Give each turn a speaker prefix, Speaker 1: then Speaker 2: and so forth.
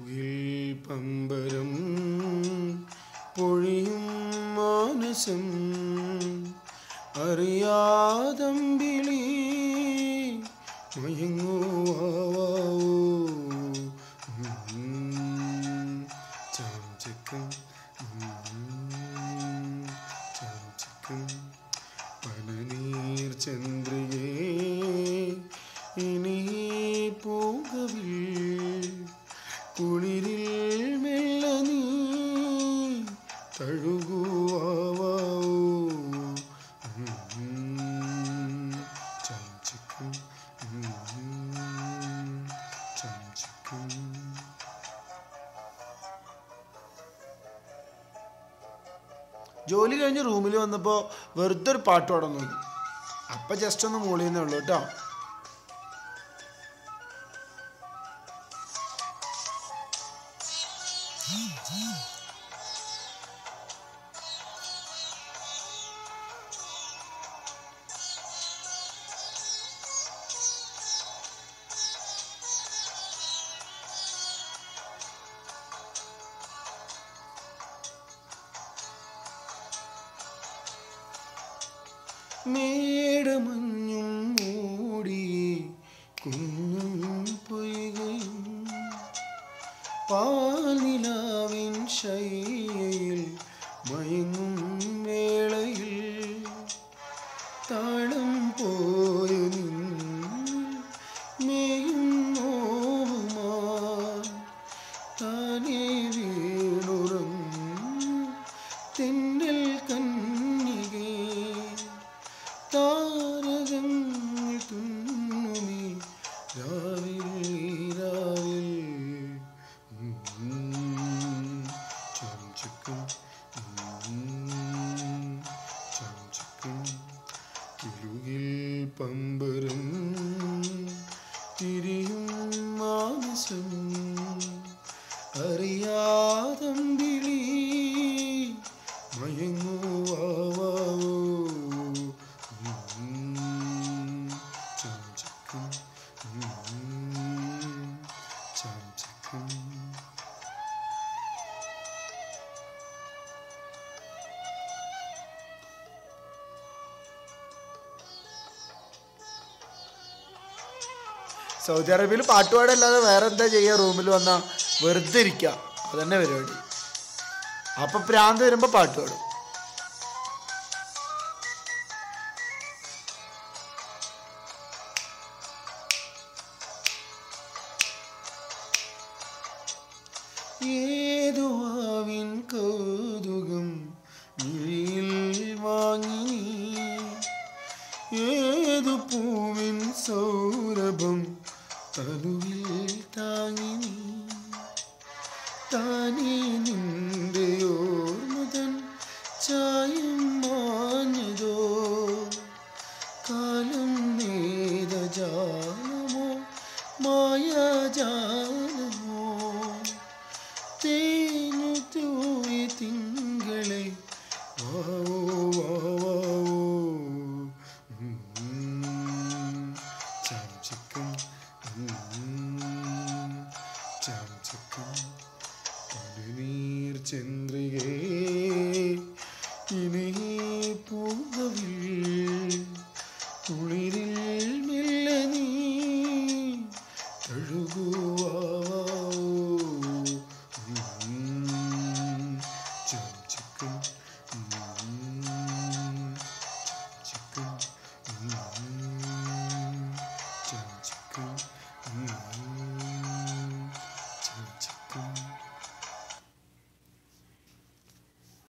Speaker 1: മുകിൽ പമ്പരം പൊഴിയും മാനസം അറിയാതമ്പിളി മയങ്ങുവാവോ ചാം ചിക്കം ചാം ചിക്കം പനനീർ ചന്ദ്രികേ ഇനി പോകവിൽ കുളിരിൽ മെല്ല നീ തഴുകുവാവോ ചാം ചിക്കം ചാം ചിക്കം ജോലി കഴിഞ്ഞ് റൂമിൽ വന്നപ്പോൾ വെറുതെ ഒരു പാട്ട് പാടാൻ തോന്നി അപ്പം ജസ്റ്റ് ഒന്ന് മൂളിയെന്നേ ഉള്ളൂ കേട്ടോ മേടമഞ്ഞും മൂടി കുന്നും പൊയ്കയും പാലിലാവിൻ ശൈയിൽ മയങ്ങും വേളയിൽ താളം പോയ മേയും നോവുമാ താനേ വീണുറങ്ങും തെന്നൽ കന്നികേ താരകങ്ങൾ തുന്നുമീ രാവിൽ രാവിൽ ചം ചിക്കും ചം ചിക്കും കിലുകിൽ പമ്പരം തിരിയും മാനസം അറിയാതമ്പിളി മയങ്ങുവാവോ ചം ചിക്കും ചം ചിക്കും സൗദി അറേബ്യയിൽ പാട്ടുപാടല്ലാതെ വേറെ എന്താ ചെയ്യുക റൂമിൽ വന്നാൽ വെറുതെ ഇരിക്കുക അതന്നെ പരിപാടി അപ്പൊ പ്രാന്ത് വരുമ്പോ പാട്ട് പാടും ഏതു ആവിൻ കൗതുകം മിഴിയിൽ വാങ്ങി നീ ഏതു പൂവിൻ സൗരഭം തനുവിൽ താങ്ങി നീ താനേ നിന്റെ ഓർമ്മതൻ ചായം